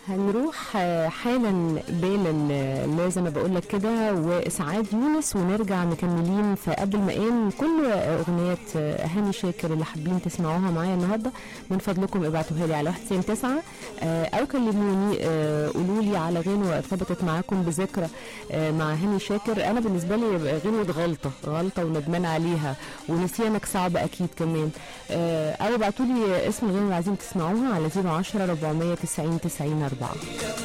هنروح آه، حالا بالا آه، لا زي ما بقول لك كده واسعاد يونس ونرجع مكملين في قد المقام كل آه، اغنيات آه، هاني شاكر اللي حابين تسمعوها معايا النهارده من فضلكم ابعتوها لي على 199 آه، او كلموني آه، قولوا لي على غنوه ارتبطت معاكم بذكرى آه، مع هاني شاكر انا بالنسبه لي غنوه غلطه غلطه وندمان عليها ونسيانك صعب اكيد كمان آه، او ابعتوا لي اسم الغنوه اللي عايزين تسمعوها على 010 490 90 4